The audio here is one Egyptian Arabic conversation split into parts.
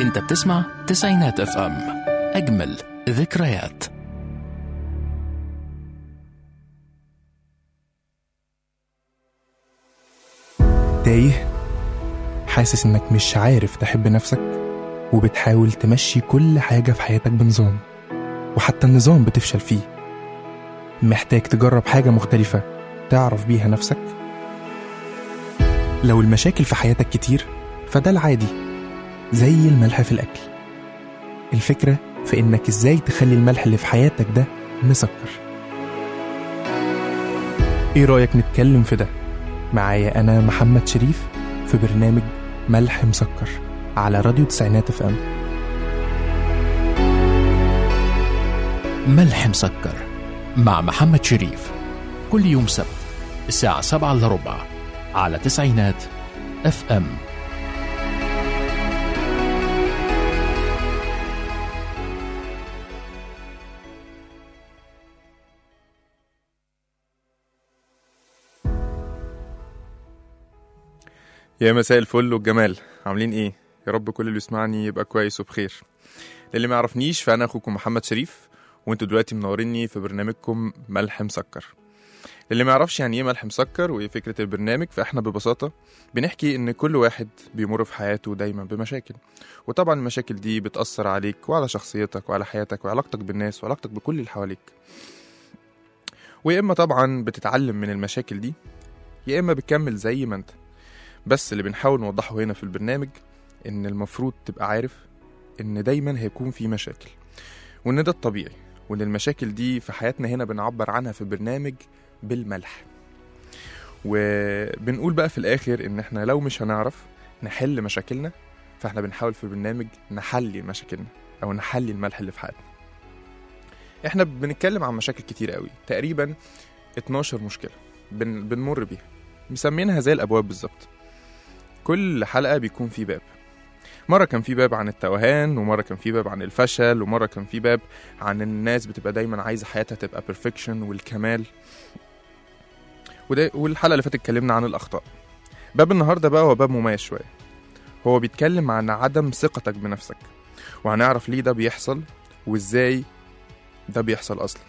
انت بتسمع تسعينات اف ام اجمل ذكريات تايه حاسس انك مش عارف تحب نفسك وبتحاول تمشي كل حاجة في حياتك بنظام وحتى النظام بتفشل فيه محتاج تجرب حاجة مختلفة تعرف بيها نفسك لو المشاكل في حياتك كتير فده العادي زي الملح في الأكل الفكرة في إنك إزاي تخلي الملح اللي في حياتك ده مسكر إيه رأيك نتكلم في ده معايا أنا محمد شريف في برنامج ملح مسكر على راديو تسعينات اف ام ملح مسكر مع محمد شريف كل يوم سبت الساعة سبعة إلا ربع على تسعينات اف ام يا مساء الفل والجمال عاملين ايه يا رب كل اللي يسمعني يبقى كويس وبخير للي ما يعرفنيش فانا اخوكم محمد شريف وانتوا دلوقتي منوريني في برنامجكم ملح مسكر للي ما يعرفش يعني ايه ملح مسكر وايه فكره البرنامج فاحنا ببساطه بنحكي ان كل واحد بيمر في حياته دايما بمشاكل وطبعا المشاكل دي بتاثر عليك وعلى شخصيتك وعلى حياتك وعلاقتك بالناس وعلاقتك بكل اللي حواليك ويا اما طبعا بتتعلم من المشاكل دي يا اما بتكمل زي ما انت بس اللي بنحاول نوضحه هنا في البرنامج ان المفروض تبقى عارف ان دايما هيكون في مشاكل وان ده الطبيعي وان المشاكل دي في حياتنا هنا بنعبر عنها في البرنامج بالملح وبنقول بقى في الاخر ان احنا لو مش هنعرف نحل مشاكلنا فاحنا بنحاول في البرنامج نحلي مشاكلنا او نحلي الملح اللي في حياتنا احنا بنتكلم عن مشاكل كتير قوي تقريبا 12 مشكله بن بنمر بيها مسمينها زي الابواب بالظبط كل حلقة بيكون في باب مرة كان في باب عن التوهان ومرة كان في باب عن الفشل ومرة كان في باب عن الناس بتبقى دايما عايزة حياتها تبقى بيرفكشن والكمال وده والحلقة اللي فاتت اتكلمنا عن الأخطاء باب النهاردة بقى هو باب مميز شوية هو بيتكلم عن عدم ثقتك بنفسك وهنعرف ليه ده بيحصل وازاي ده بيحصل أصلا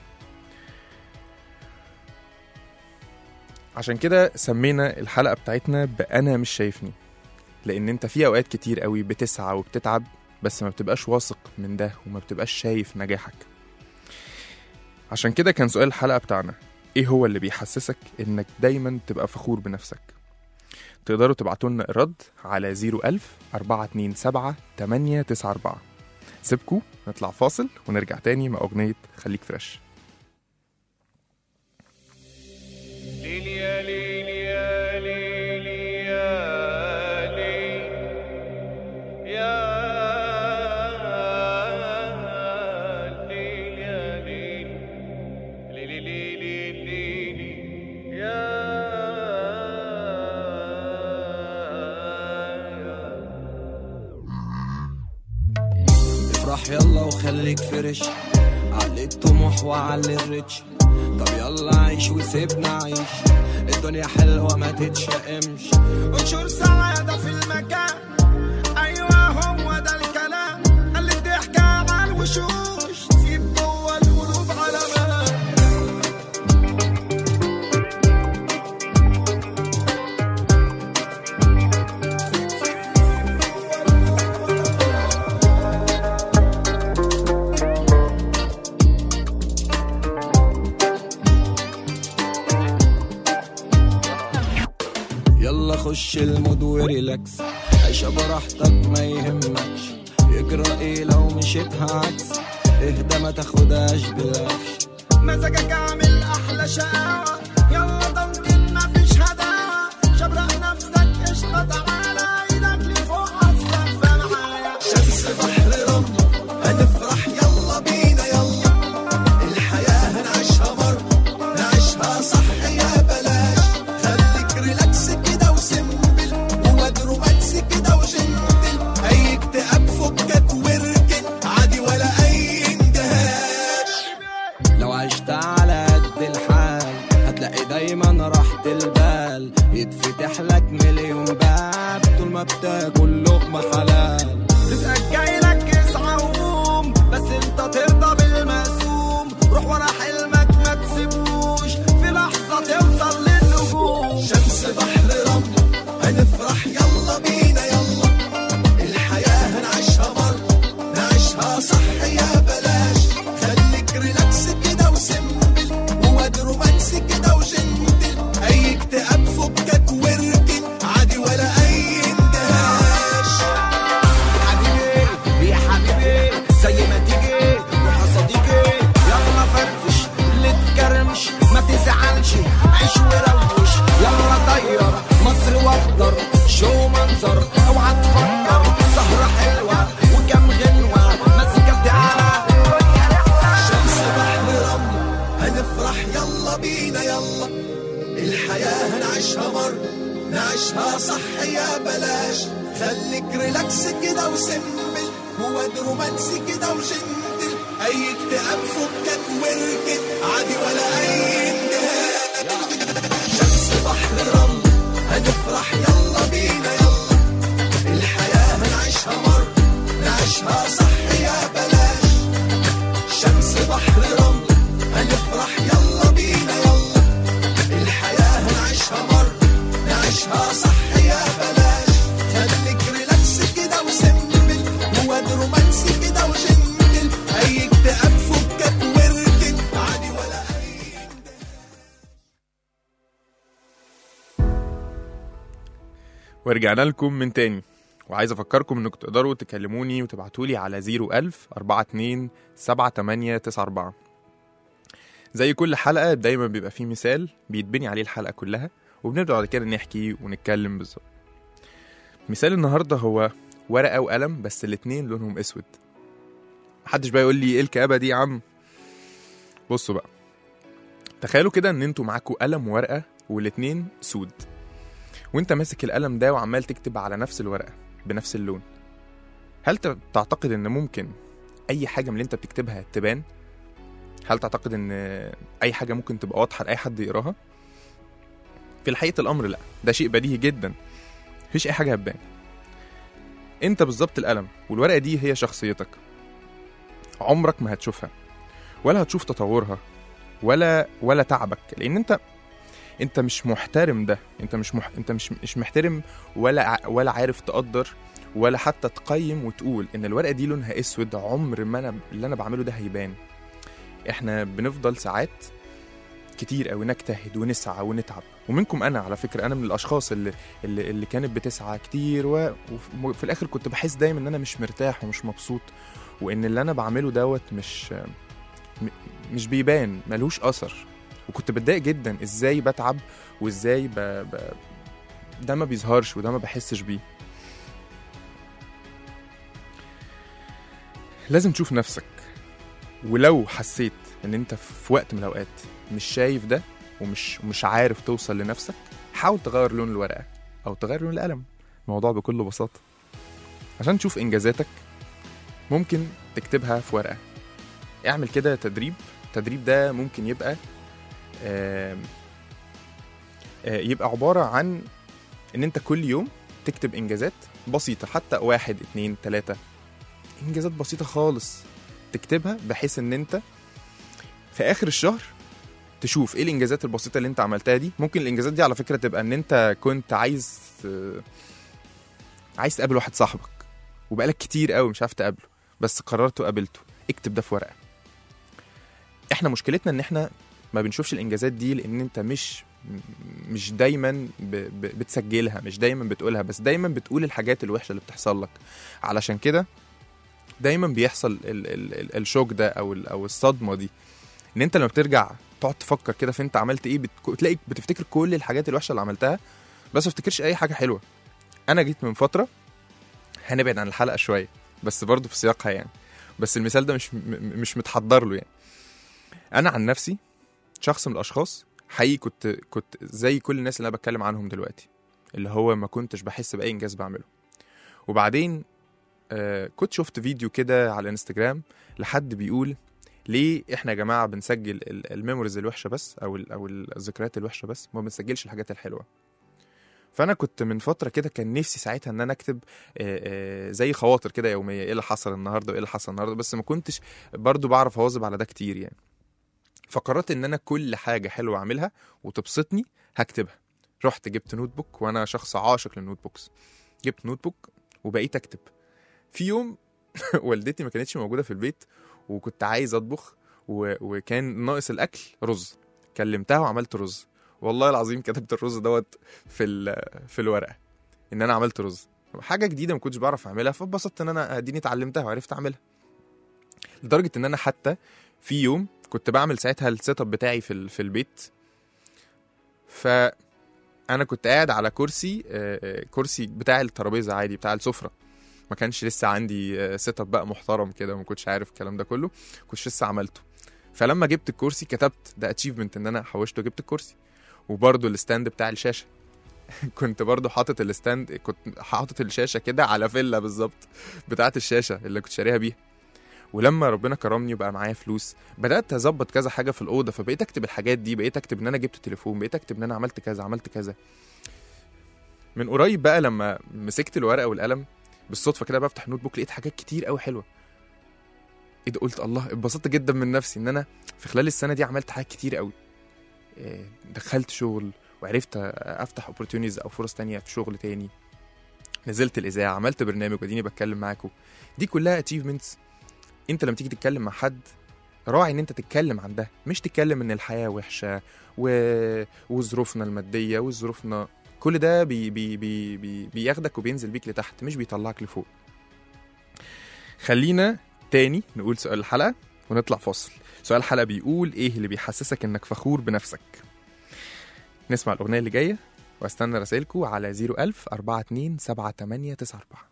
عشان كده سمينا الحلقة بتاعتنا بأنا مش شايفني لأن أنت في أوقات كتير قوي بتسعى وبتتعب بس ما بتبقاش واثق من ده وما بتبقاش شايف نجاحك عشان كده كان سؤال الحلقة بتاعنا إيه هو اللي بيحسسك إنك دايما تبقى فخور بنفسك تقدروا تبعتوا لنا الرد على 01000 427 894 سيبكوا نطلع فاصل ونرجع تاني مع أغنية خليك فريش ليل يا ليل يا ليل يا ليل يا ليل يا ليل ليل ليل ليل يا افرح يلا وخليك فرش علي الطموح وعلي الريتش طب يلا عيش وسيبنا عيش الدنيا حلوة ما تتشائمش انشر سعادة في المكان ايوه هو ده الكلام اللي الضحكة على الوشوش سيب جوه القلوب علامات يلا خش المود وريلاكس عيش براحتك ما يهمكش يجرى ايه لو مشيتها عكس اهدى ما تاخدهاش بالعفش مزاجك عامل احلى شقاوة يلا ضمجت مفيش هداوة شبرق نفسك قشطة تعالى ايدك لفوق هتصفى معايا شمس بحر رمل هنفرح يلا بينا يلا الحياة هنعيشها مرة نعيشها صح يا بلاش خليك ريلاكس كده وسمبل وواد رومانسي كده وجنتل اي اكتئاب فكك واركن عادي ولا اي اندهاش لو عشت على قد الحال هتلاقي دايما راحة البال يتفتح لك مليون باب طول ما بتاكل لقمة حلال رزقك جاي لك اسعى وقوم بس انت ترضى بالمقسوم روح ورا حلمك ما تسيبوش في لحظة توصل للنجوم شمس بحر رمل هنفرح يلا بينا يلا الحياة هنعيشها مرة نعيشها صح يا بلاش خليك ريلاكس كده وسمبل وواد رومانسي كده وجنتل اي اكتئاب فكك واركن عادي ولا اي اندهاش حبيبي يا حبيبي زي ما تيجي روح يا صديقي يلا فرفش اللي تكرمش ما تزعلش عيش وروش يلا طير مصر وقدر شو منظر اوعى تفكر سهرة حلوة وكم غنوة مزيكا بتعلى شمس بحر رمل هنفرح يلا بينا يلا الحياة هنعيشها مرة نعيشها صح يا بلاش خليك ريلاكس كده وسمبل وواد رومانسي كده وجنتل اي اكتئاب فكك واركن عادي ولا اي اندهاك شمس بحر رمل هنفرح يلا بينا يلا الحياة هنعيشها مرة نعيشها صح يا بلاش شمس بحر رمل هنفرح يلا بينا يلا الحياة هنعيشها مرة نعيشها صح يا بلاش خليك ريلاكس كده وسمبل وواد رومانسي كده وجنتل اي اكتئاب فكك واركن عادي ولا اي ورجعنا لكم من تاني وعايز افكركم انكم تقدروا تكلموني وتبعتولي على 01000 42 7894 زي كل حلقة دايما بيبقى فيه مثال بيتبني عليه الحلقة كلها وبنبدأ بعد كده نحكي ونتكلم بالظبط مثال النهاردة هو ورقة وقلم بس الاتنين لونهم اسود محدش بقى يقول لي ايه الكآبة دي يا عم بصوا بقى تخيلوا كده ان انتوا معاكوا قلم وورقة والاتنين سود وانت ماسك القلم ده وعمال تكتب على نفس الورقة بنفس اللون هل ت- تعتقد ان ممكن اي حاجة من اللي انت بتكتبها تبان هل تعتقد ان اي حاجة ممكن تبقى واضحة لاي حد يقراها في الحقيقة الامر لا ده شيء بديهي جدا مفيش اي حاجة هتبان انت بالظبط القلم والورقة دي هي شخصيتك عمرك ما هتشوفها ولا هتشوف تطورها ولا ولا تعبك لان انت انت مش محترم ده انت مش مح... انت مش مش محترم ولا ع... ولا عارف تقدر ولا حتى تقيم وتقول ان الورقه دي لونها اسود عمر ما انا اللي انا بعمله ده هيبان احنا بنفضل ساعات كتير قوي نجتهد ونسعى ونتعب ومنكم انا على فكره انا من الاشخاص اللي اللي, اللي كانت بتسعى كتير و... وف- وفي الاخر كنت بحس دايما ان انا مش مرتاح ومش مبسوط وان اللي انا بعمله دوت مش م... مش بيبان ملوش اثر وكنت بتضايق جدا ازاي بتعب وازاي ب... ب... ده ما بيظهرش وده ما بحسش بيه لازم تشوف نفسك ولو حسيت ان انت في وقت من الاوقات مش شايف ده ومش مش عارف توصل لنفسك حاول تغير لون الورقه او تغير لون القلم الموضوع بكل بساطه عشان تشوف انجازاتك ممكن تكتبها في ورقه اعمل كده تدريب التدريب ده ممكن يبقى آم، آه، يبقى عبارة عن إن أنت كل يوم تكتب إنجازات بسيطة حتى واحد اتنين تلاتة إنجازات بسيطة خالص تكتبها بحيث إن أنت في آخر الشهر تشوف إيه الإنجازات البسيطة اللي أنت عملتها دي ممكن الإنجازات دي على فكرة تبقى إن أنت كنت عايز آه، عايز تقابل واحد صاحبك وبقالك كتير قوي مش عارف تقابله بس قررت وقابلته اكتب ده في ورقة احنا مشكلتنا ان احنا ما بنشوفش الانجازات دي لان انت مش مش دايما ب... ب... بتسجلها مش دايما بتقولها بس دايما بتقول الحاجات الوحشه اللي بتحصل لك علشان كده دايما بيحصل ال... ال... ال... الشوك ده او ال... او الصدمه دي ان انت لما بترجع تقعد تفكر كده في انت عملت ايه بت... تلاقي بتفتكر كل الحاجات الوحشه اللي عملتها بس ما تفتكرش اي حاجه حلوه انا جيت من فتره هنبعد عن الحلقه شويه بس برضه في سياقها يعني بس المثال ده مش م... مش متحضر له يعني انا عن نفسي شخص من الاشخاص حقيقي كنت كنت زي كل الناس اللي انا بتكلم عنهم دلوقتي اللي هو ما كنتش بحس باي انجاز بعمله وبعدين آه كنت شفت فيديو كده على الانستجرام لحد بيقول ليه احنا يا جماعه بنسجل ال- الميموريز الوحشه بس او ال او الذكريات الوحشه بس وما بنسجلش الحاجات الحلوه فانا كنت من فتره كده كان نفسي ساعتها ان انا اكتب آه، آه، زي خواطر كده يوميه ايه اللي حصل النهارده وايه اللي حصل النهارده بس ما كنتش برضو بعرف اواظب على ده كتير يعني فقررت ان انا كل حاجه حلوه اعملها وتبسطني هكتبها رحت جبت نوت بوك وانا شخص عاشق للنوت بوكس جبت نوت بوك وبقيت اكتب في يوم والدتي ما كانتش موجوده في البيت وكنت عايز اطبخ و... وكان ناقص الاكل رز كلمتها وعملت رز والله العظيم كتبت الرز دوت في ال... في الورقه ان انا عملت رز حاجه جديده ما كنتش بعرف اعملها فاتبسطت ان انا اديني اتعلمتها وعرفت اعملها لدرجه ان انا حتى في يوم كنت بعمل ساعتها السيت اب بتاعي في ال... في البيت فانا كنت قاعد على كرسي آه، آه، كرسي بتاع الترابيزه عادي بتاع السفره ما كانش لسه عندي سيت اب بقى محترم كده وما كنتش عارف الكلام ده كله كنتش لسه عملته فلما جبت الكرسي كتبت ده اتشيفمنت ان انا حوشته وجبت الكرسي وبرده الستاند بتاع الشاشه كنت برضو حاطط الستاند كنت حاطط الشاشه كده على فيلا بالظبط بتاعه الشاشه اللي كنت شاريها بيها ولما ربنا كرمني وبقى معايا فلوس بدات اظبط كذا حاجه في الاوضه فبقيت اكتب الحاجات دي بقيت اكتب ان انا جبت تليفون بقيت اكتب ان انا عملت كذا عملت كذا من قريب بقى لما مسكت الورقه والقلم بالصدفه كده بفتح نوت بوك لقيت حاجات كتير قوي حلوه ايه ده قلت الله اتبسطت جدا من نفسي ان انا في خلال السنه دي عملت حاجات كتير قوي إيه، دخلت شغل وعرفت افتح اوبورتونيز او فرص تانية في شغل تاني نزلت الاذاعه عملت برنامج واديني بتكلم معاكم دي كلها اتشيفمنتس انت لما تيجي تتكلم مع حد راعي ان انت تتكلم عن ده مش تتكلم ان الحياه وحشه و... وظروفنا الماديه وظروفنا كل ده بي بي بي بي بياخدك وبينزل بيك لتحت مش بيطلعك لفوق خلينا تاني نقول سؤال الحلقه ونطلع فاصل سؤال الحلقه بيقول ايه اللي بيحسسك انك فخور بنفسك نسمع الاغنيه اللي جايه واستنى رسائلكم على 01000 42 7894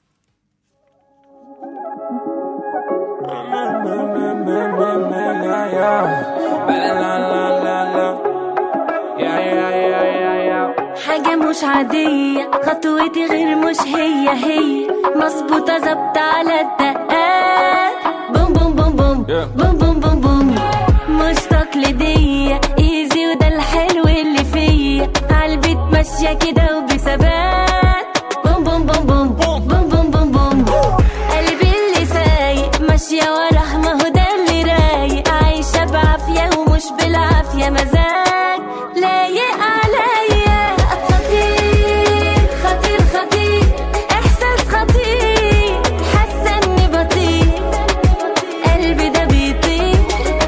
حاجة مش عادية خطوتي غير مش هي هي مظبوطة ظبط على الدقات بوم بوم بوم بوم بوم بوم بوم بوم مش تقليدية ايزي وده الحلو اللي فيا عالبيت ماشية كده وبثبات بوم بوم بوم بوم بوم بوم بوم بوم قلبي اللي سايق ماشية وراه ما هو ده اللي رايق عايشة بعافية ومش بالعافية مزاج لايق عليا خطير خطير خطير احساس خطير حاسة اني بطير قلبي ده بيطير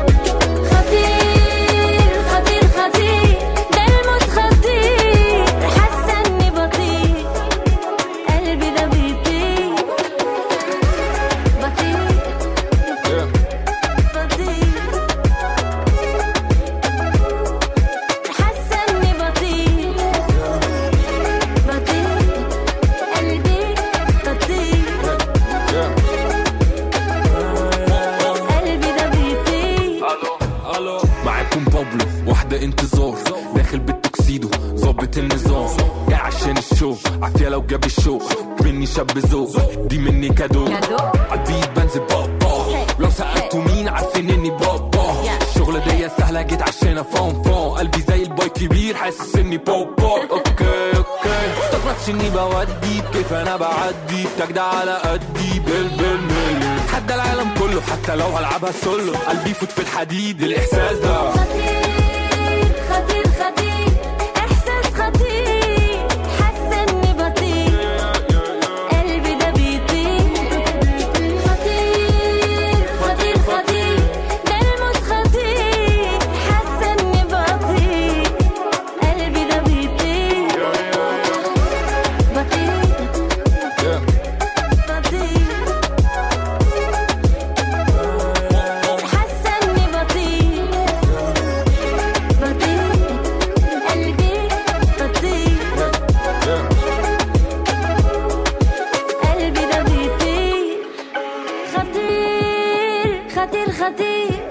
خطير خطير خطير ده الموت خطير حاسة اني بطير قلبي ده بيطير بطير بطير حاسة اني بطير بطير قلبي بطير قلبي ده بيطير الو معاكم بابلو واحدة انتظار داخل بالتوكسيدو ظابط النظام جاي عشان الشو عافية لو جاب الشو مني شاب ذوق دي مني كادو عالبيت بنزل بابا لو سألتوا مين عارفين اني بابا الشغلة دي سهلة جيت عشان فون فون قلبي زي الباي كبير حاسس اني بابا اوكي اوكي استغربتش اني بودي كيف انا بعدي بتجدع على قدي بال بالملي حتى العالم كله حتى لو هلعبها سولو قلبي يفوت في الحديد الاحساس ده خطير خطير خطير احساس خطير حاسه اني بطير قلبي ده بيطير خطير خطير خطير ده الموت خطير حاسه اني بطير قلبي ده بيطير بطير بطير حاسه اني بطير بطير قلبي بطير قلبي ده بيطير خطير خطير خطير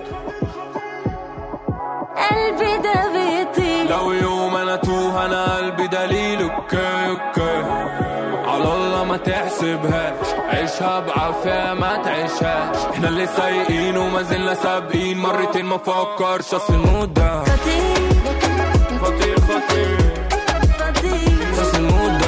قلبي ده بيطير لو يوم انا توه انا قلبي دليل اوكي اوكي على الله ما تحسبهاش عيشها بعافية ما تعيشهاش احنا اللي سايقين وما زلنا سابقين مرتين ما فكرش اصل المود ده خطير خطير خطير خطير اصل المود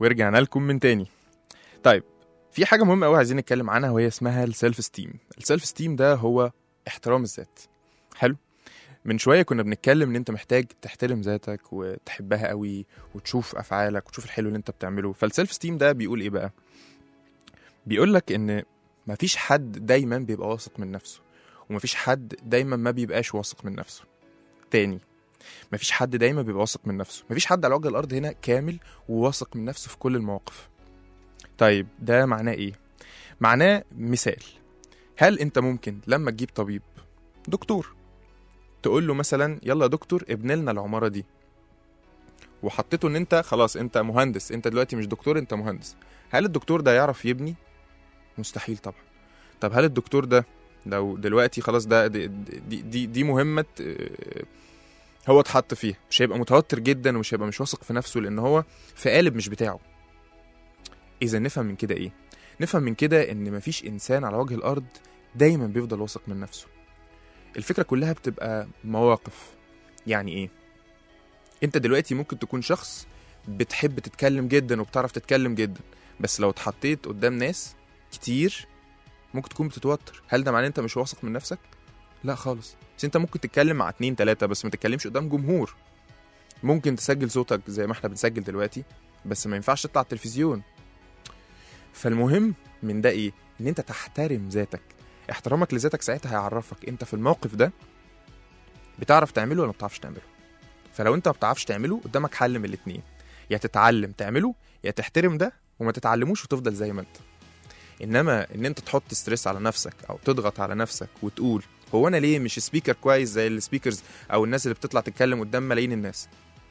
ورجعنا لكم من تاني طيب في حاجه مهمه قوي عايزين نتكلم عنها وهي اسمها السيلف ستيم السيلف ستيم ده هو احترام الذات حلو من شويه كنا بنتكلم ان انت محتاج تحترم ذاتك وتحبها قوي وتشوف افعالك وتشوف الحلو اللي انت بتعمله فالسيلف ستيم ده بيقول ايه بقى بيقول لك ان مفيش حد دايما بيبقى واثق من نفسه ومفيش حد دايما ما بيبقاش واثق من نفسه تاني مفيش حد دايما بيبقى واثق من نفسه مفيش حد على وجه الارض هنا كامل وواثق من نفسه في كل المواقف طيب ده معناه ايه معناه مثال هل انت ممكن لما تجيب طبيب دكتور تقول له مثلا يلا يا دكتور ابن لنا العماره دي وحطيته ان انت خلاص انت مهندس انت دلوقتي مش دكتور انت مهندس هل الدكتور ده يعرف يبني مستحيل طبعا طب هل الدكتور ده لو دلوقتي خلاص ده دي دي, دي, دي مهمه آه، هو اتحط فيها مش هيبقى متوتر جدا ومش هيبقى مش واثق في نفسه لان هو في قالب مش بتاعه اذا نفهم من كده ايه نفهم من كده ان مفيش انسان على وجه الارض دايما بيفضل واثق من نفسه الفكره كلها بتبقى مواقف يعني ايه انت دلوقتي ممكن تكون شخص بتحب تتكلم جدا وبتعرف تتكلم جدا بس لو اتحطيت قدام ناس كتير ممكن تكون بتتوتر هل ده معناه انت مش واثق من نفسك لا خالص بس انت ممكن تتكلم مع اتنين تلاتة بس ما تتكلمش قدام جمهور ممكن تسجل صوتك زي ما احنا بنسجل دلوقتي بس ما ينفعش تطلع على التلفزيون فالمهم من ده ايه ان انت تحترم ذاتك احترامك لذاتك ساعتها هيعرفك انت في الموقف ده بتعرف تعمله ولا ما بتعرفش تعمله فلو انت ما بتعرفش تعمله قدامك حل من الاتنين يا تتعلم تعمله يا تحترم ده وما تتعلموش وتفضل زي ما انت انما ان انت تحط ستريس على نفسك او تضغط على نفسك وتقول هو انا ليه مش سبيكر كويس زي السبيكرز او الناس اللي بتطلع تتكلم قدام ملايين الناس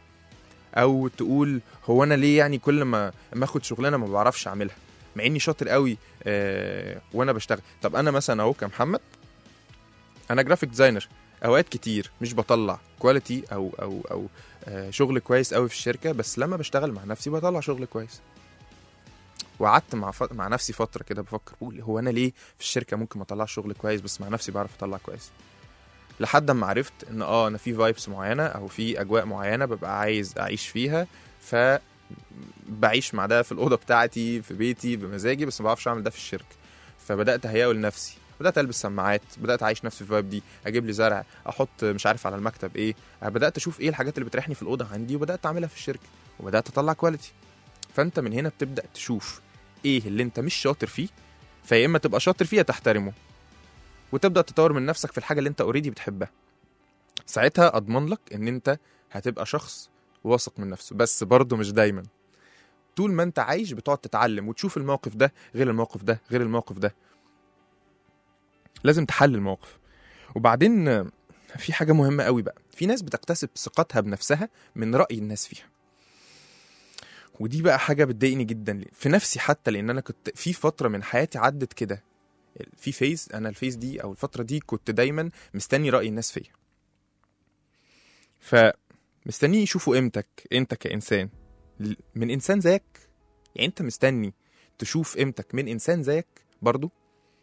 او تقول هو انا ليه يعني كل ما ما اخد شغلانه ما بعرفش اعملها مع اني شاطر قوي آه وانا بشتغل طب انا مثلا اهو كمحمد انا جرافيك ديزاينر اوقات كتير مش بطلع كواليتي او او او آه شغل كويس قوي في الشركه بس لما بشتغل مع نفسي بطلع شغل كويس وقعدت مع ف... مع نفسي فتره كده بفكر بقول هو انا ليه في الشركه ممكن ما اطلعش شغل كويس بس مع نفسي بعرف اطلع كويس لحد ما عرفت ان اه انا في فايبس معينه او في اجواء معينه ببقى عايز اعيش فيها ف بعيش مع ده في الاوضه بتاعتي في بيتي بمزاجي بس ما بعرفش اعمل ده في الشركه فبدات اهيئه لنفسي بدات البس سماعات بدات اعيش نفسي في الفايب دي اجيب لي زرع احط مش عارف على المكتب ايه بدات اشوف ايه الحاجات اللي بتريحني في الاوضه عندي وبدات اعملها في الشركه وبدات اطلع كواليتي فانت من هنا بتبدا تشوف ايه اللي انت مش شاطر فيه فيا اما تبقى شاطر فيه يا تحترمه وتبدا تطور من نفسك في الحاجه اللي انت اوريدي بتحبها ساعتها اضمن لك ان انت هتبقى شخص واثق من نفسه بس برضه مش دايما طول ما انت عايش بتقعد تتعلم وتشوف الموقف ده غير الموقف ده غير الموقف ده لازم تحلل الموقف وبعدين آه، في حاجة مهمة قوي بقى في ناس بتكتسب ثقتها بنفسها من رأي الناس فيها ودي بقى حاجة بتضايقني جدا في نفسي حتى لأن أنا كنت في فترة من حياتي عدت كده في فيز أنا الفيز دي أو الفترة دي كنت دايما مستني رأي الناس فيا فمستني يشوفوا قيمتك أنت كإنسان ل- من إنسان زيك يعني أنت مستني تشوف قيمتك من إنسان زيك برضو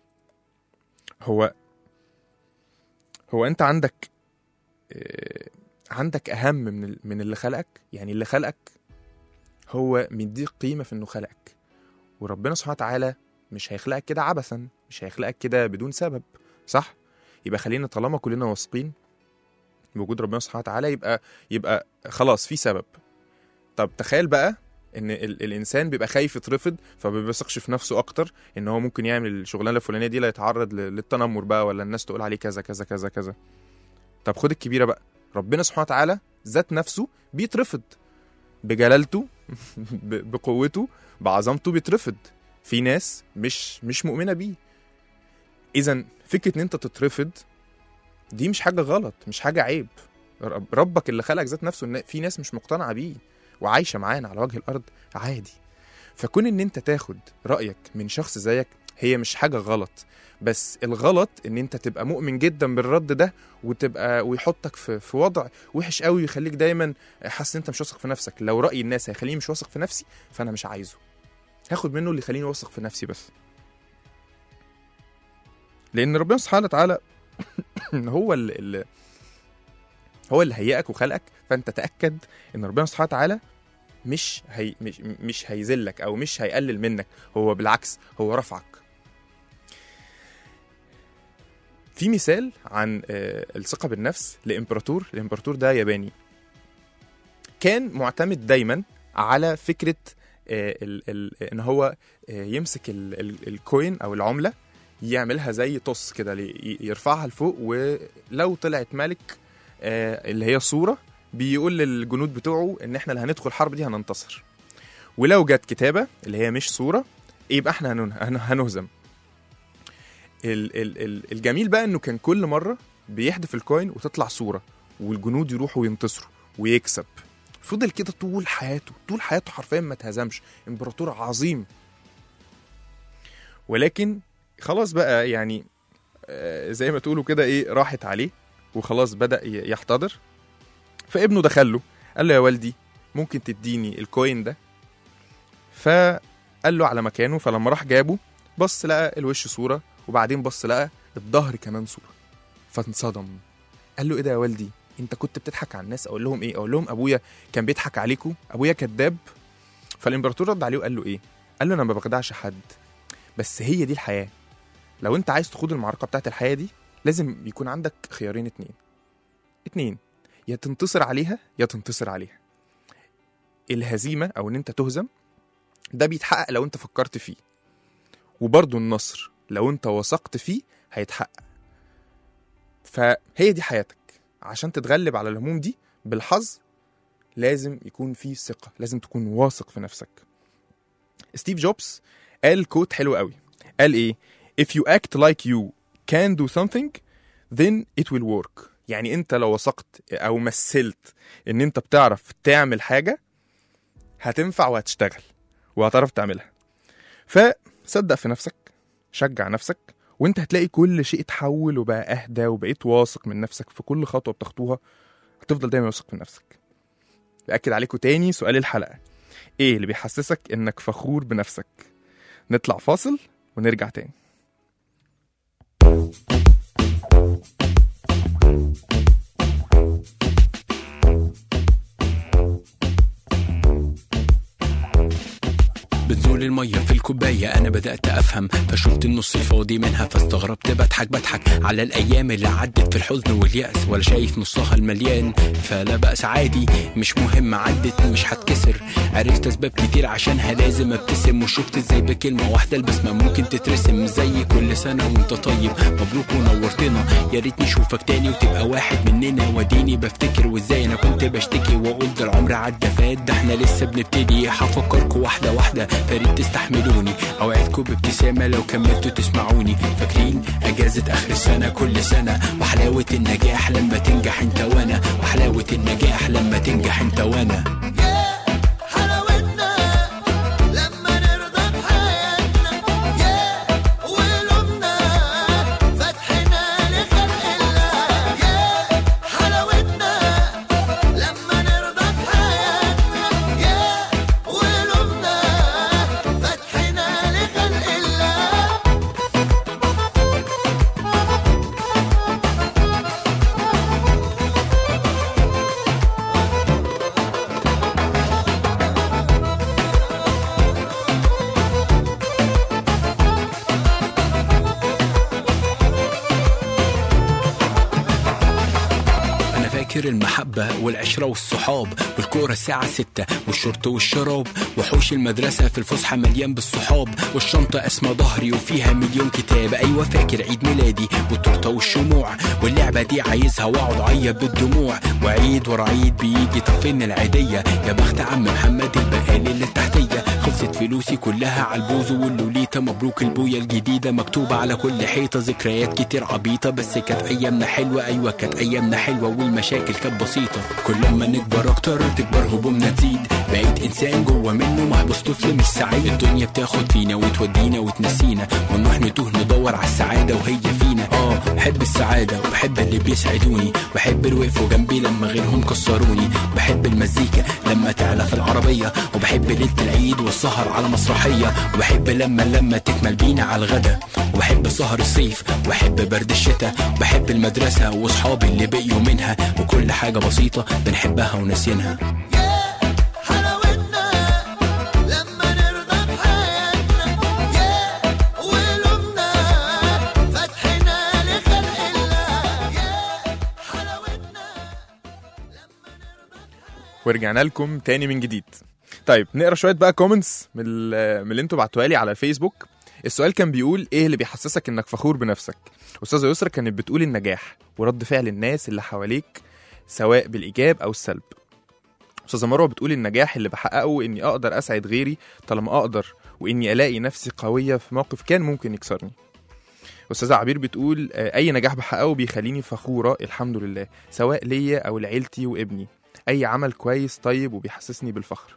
هو هو أنت عندك آه، عندك أهم من ال- من اللي خلقك يعني اللي خلقك هو مديك قيمة في إنه خلقك وربنا سبحانه وتعالى مش هيخلقك كده عبثا مش هيخلقك كده بدون سبب صح يبقى خلينا طالما كلنا واثقين بوجود ربنا سبحانه وتعالى يبقى يبقى خلاص في سبب طب تخيل بقى ان ال الانسان بيبقى خايف يترفض فما بيثقش في نفسه اكتر ان هو ممكن يعمل الشغلانه الفلانيه دي لا يتعرض ل- للتنمر بقى ولا الناس تقول عليه كذا كذا كذا كذا طب خد الكبيره بقى ربنا سبحانه وتعالى ذات نفسه بيترفض بجلالته ب- بقوته بعظمته بيترفض في ناس مش مش مؤمنه بيه اذا فكره ان انت تترفض دي مش حاجه غلط مش حاجه عيب رب- ربك اللي خلقك ذات نفسه إن في ناس مش مقتنعه بيه وعايشه معانا على وجه الارض عادي فكون ان انت تاخد رايك من شخص زيك هي مش حاجه غلط بس الغلط ان انت تبقى مؤمن جدا بالرد ده وتبقى ويحطك في في وضع وحش قوي ويخليك دايما حاسس ان انت مش واثق في نفسك لو راي الناس هيخليني مش واثق في نفسي فانا مش عايزه هاخد منه اللي يخليني واثق في نفسي بس لان ربنا سبحانه وتعالى هو اللي, اللي هو اللي هيئك وخلقك فانت تاكد ان ربنا سبحانه وتعالى مش هي مش, مش هيذلك او مش هيقلل منك هو بالعكس هو رفعك في مثال عن آه، الثقة بالنفس لإمبراطور الإمبراطور ده ياباني كان معتمد دايما على فكرة آه، ال ال ان هو آه، يمسك ال ال الكوين او العملة يعملها زي طص كده لي- يرفعها لفوق ولو طلعت ملك آه، اللي هي صورة بيقول للجنود بتوعه ان احنا اللي هندخل الحرب دي هننتصر ولو جت كتابة اللي هي مش صورة يبقى احنا هنن- هن- هنهزم ال ال ال الجميل بقى انه كان كل مرة بيحدف الكوين وتطلع صورة والجنود يروحوا ينتصروا ويكسب فضل كده طول حياته طول حياته حرفيا ما اتهزمش امبراطور عظيم ولكن خلاص بقى يعني آه، زي ما تقولوا كده ايه راحت عليه وخلاص بدأ ي- يحتضر فابنه دخل له قال له يا والدي ممكن تديني الكوين ده فقال له على مكانه فلما راح جابه بص لقى الوش صورة وبعدين بص لقى الظهر كمان صورة فانصدم قال له ايه ده يا والدي انت كنت بتضحك على الناس اقول لهم ايه اقول لهم ابويا كان بيضحك عليكم ابويا كذاب فالامبراطور رد عليه وقال له ايه قال له انا ما بخدعش حد بس هي دي الحياه لو انت عايز تخوض المعركه بتاعت الحياه دي لازم يكون عندك خيارين اتنين اتنين يا تنتصر عليها يا تنتصر عليها الهزيمه او ان انت تهزم ده بيتحقق لو انت فكرت فيه وبرضه النصر لو انت وثقت فيه هيتحقق فهي دي حياتك عشان تتغلب على الهموم دي بالحظ لازم يكون في ثقة لازم تكون واثق في نفسك ستيف جوبز قال كوت حلو قوي قال ايه if you act like you can do something then it will work يعني انت لو وثقت او مثلت ان انت بتعرف تعمل حاجة هتنفع وهتشتغل وهتعرف تعملها فصدق في نفسك شجع نفسك وانت هتلاقي كل شيء اتحول وبقى اهدى وبقيت واثق من نفسك في كل خطوه بتخطوها هتفضل دايما واثق من نفسك باكد عليكم تاني سؤال الحلقه ايه اللي بيحسسك انك فخور بنفسك نطلع فاصل ونرجع تاني بتزول المية في الكوباية أنا بدأت أفهم فشفت النص الفاضي منها فاستغربت بضحك بضحك على الأيام اللي عدت في الحزن واليأس ولا شايف نصها المليان فلا بأس عادي مش مهم عدت مش هتكسر عرفت أسباب كتير عشانها لازم أبتسم وشفت إزاي بكلمة واحدة البسمة ممكن تترسم زي كل سنة وأنت طيب مبروك ونورتنا يا ريت نشوفك تاني وتبقى واحد مننا وديني بفتكر وإزاي أنا كنت بشتكي وأقول ده العمر عدى فات ده إحنا لسه بنبتدي هفكركوا واحدة واحدة فريد تستحملوني اوعدكم بابتسامه لو كملتوا تسمعوني فاكرين اجازه اخر السنه كل سنه وحلاوه النجاح لما تنجح انت وانا وحلاوه النجاح لما تنجح انت وانا حلاوتنا لما نرضى بحياتنا يا ولومنا فتحنا لخلق الله يا حلاوتنا لما نرضى بحياتنا يا ولومنا فتحنا لخلق الله انا فاكر المحبة والعشرة والصحاب والكورة الساعة ستة والشرط والشراب وحوش المدرسة في الفسحة مليان بالصحاب والشنطة اسمى ظهري وفيها مليون كتاب ايوه فاكر عيد ميلادي والتورتة والشموع واللعبة دي عايزها واقعد اعيط بالدموع وعيد ورا عيد بيجي طفين العيدية يا بخت عم محمد البقالي اللي تحتية خلصت فلوسي كلها على البوز واللوليتا مبروك البوية الجديدة مكتوبة على كل حيطة ذكريات كتير عبيطة بس كانت أيامنا حلوة أيوة كانت أيامنا حلوة والمشاكل كانت بسيطة كل ما نكبر أكتر تكبر همومنا تزيد بقيت إنسان جوه منه محبوس طفل مش سعيد الدنيا بتاخد فينا وتودينا وتنسينا ونروح نتوه ندور على السعادة وهي فينا اه بحب السعادة وبحب اللي بيسعدوني بحب اللي وقفوا جنبي لما غيرهم كسروني بحب المزيكا لما تعلى في العربية وبحب ليلة العيد والسهر على مسرحية وبحب لما لما تكمل بينا على الغدا وبحب سهر الصيف وبحب برد الشتاء وبحب المدرسة واصحابي اللي بقيوا منها وكل حاجة بسيطة بنحبها وناسينها حلاوتنا ورجعنا لكم تاني من جديد طيب نقرا شويه بقى كومنتس من ال- من اللي انتوا بعتوها لي على الفيسبوك السؤال كان بيقول ايه اللي بيحسسك انك فخور بنفسك استاذه يسرا كانت بتقول النجاح ورد فعل الناس اللي حواليك سواء بالايجاب او السلب استاذه مروه بتقول النجاح اللي بحققه اني اقدر اسعد غيري طالما اقدر واني الاقي نفسي قويه في موقف كان ممكن يكسرني استاذه عبير بتقول آه، اي نجاح بحققه بيخليني فخوره الحمد لله سواء ليا او لعيلتي وابني اي عمل كويس طيب وبيحسسني بالفخر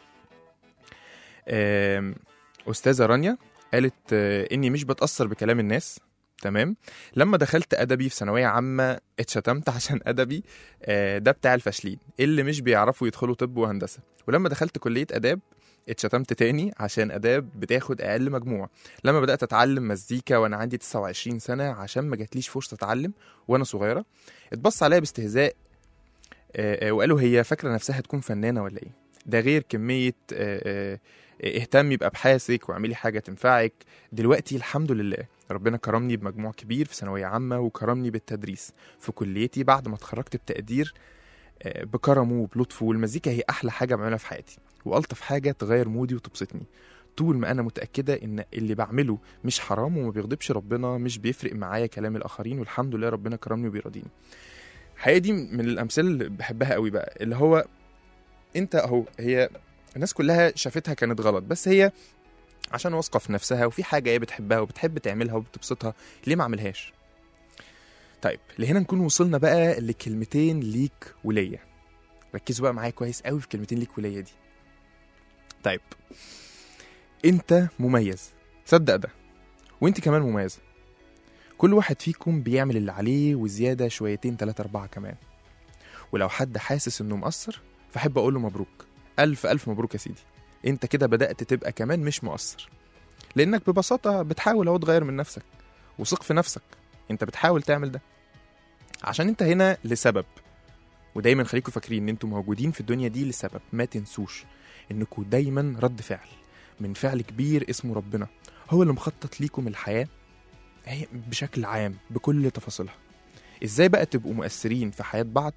آم، استاذه رانيا قالت آه، اني مش بتاثر بكلام الناس تمام لما دخلت ادبي في ثانويه عامه اتشتمت عشان ادبي آه، ده بتاع الفاشلين اللي مش بيعرفوا يدخلوا طب وهندسه ولما دخلت كليه اداب اتشتمت تاني عشان اداب بتاخد اقل مجموع لما بدات اتعلم مزيكا وانا عندي 29 سنه عشان ما جاتليش فرصه اتعلم وانا صغيره اتبص عليا باستهزاء آه، آه، وقالوا هي فاكره نفسها تكون فنانه ولا ايه ده غير كميه آه، آه، اهتمي بابحاثك واعملي حاجه تنفعك دلوقتي الحمد لله ربنا كرمني بمجموع كبير في ثانويه عامه وكرمني بالتدريس في كليتي بعد ما اتخرجت بتقدير آه، بكرمه وبلطفه والمزيكا هي احلى حاجه بعملها في حياتي والطف حاجه تغير مودي وتبسطني طول ما انا متاكده ان اللي بعمله مش حرام وما بيغضبش ربنا مش بيفرق معايا كلام الاخرين والحمد لله ربنا كرمني وبيرضيني الحقيقه دي من الامثله اللي بحبها قوي بقى اللي هو انت اهو هي الناس كلها شافتها كانت غلط بس هي عشان واثقه في نفسها وفي حاجه هي بتحبها وبتحب تعملها وبتبسطها ليه ما اعملهاش طيب لهنا نكون وصلنا بقى لكلمتين ليك وليا ركزوا بقى معايا كويس قوي في كلمتين ليك وليا دي طيب انت مميز صدق ده وانت كمان مميزه كل واحد فيكم بيعمل اللي عليه وزياده شويتين تلاتة أربعة كمان ولو حد حاسس انه مقصر فاحب اقول له مبروك الف الف مبروك يا سيدي انت كده بدات تبقى كمان مش مقصر لانك ببساطه بتحاول اهو تغير من نفسك وثق في نفسك انت بتحاول تعمل ده عشان انت هنا لسبب ودايما خليكم فاكرين ان انتوا موجودين في الدنيا دي لسبب ما تنسوش انكم دايما رد فعل من فعل كبير اسمه ربنا هو اللي مخطط ليكم الحياه هي بشكل عام بكل تفاصيلها ازاي بقى تبقوا مؤثرين في حياه بعض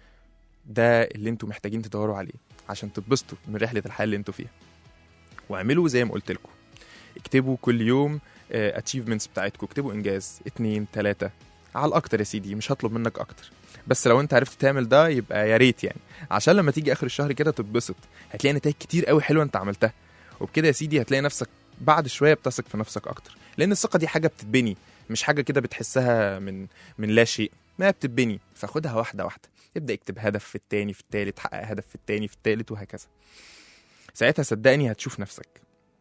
ده اللي انتوا محتاجين تدوروا عليه عشان تتبسطوا من رحله الحياه اللي انتوا فيها واعملوا زي ما قلت لكم اكتبوا كل يوم اتشيفمنتس بتاعتكم اكتبوا انجاز اتنين تلاتة على الاكتر يا سيدي مش هطلب منك اكتر بس لو انت عرفت تعمل ده يبقى يا ريت يعني عشان لما تيجي اخر الشهر كده تتبسط هتلاقي نتائج كتير قوي حلوه انت عملتها وبكده يا سيدي هتلاقي نفسك بعد شويه بتثق في نفسك اكتر لان الثقه دي حاجه بتتبني مش حاجه كده بتحسها من من لا شيء ما بتتبني فخدها واحده واحده ابدا اكتب هدف في التاني في التالت حقق هدف في التاني في التالت وهكذا ساعتها صدقني هتشوف نفسك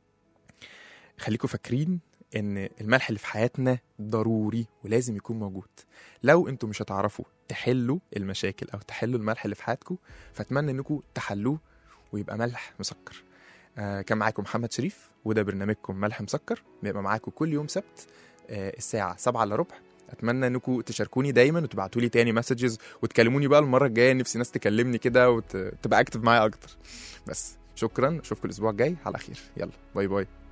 خليكم فاكرين ان الملح اللي في حياتنا ضروري ولازم يكون موجود لو انتوا مش هتعرفوا تحلوا المشاكل او تحلوا الملح اللي في حياتكم فاتمنى انكم تحلوه ويبقى ملح مسكر آه كان معاكم محمد شريف وده برنامجكم ملح مسكر بيبقى معاكم كل يوم سبت آه الساعه 7 الا ربع اتمنى انكم تشاركوني دايما وتبعتوا لي تاني مسجز وتكلموني بقى المره الجايه نفسي ناس تكلمني كده وتبقى اكتف معايا اكتر بس شكرا اشوفكم الاسبوع الجاي على خير يلا باي باي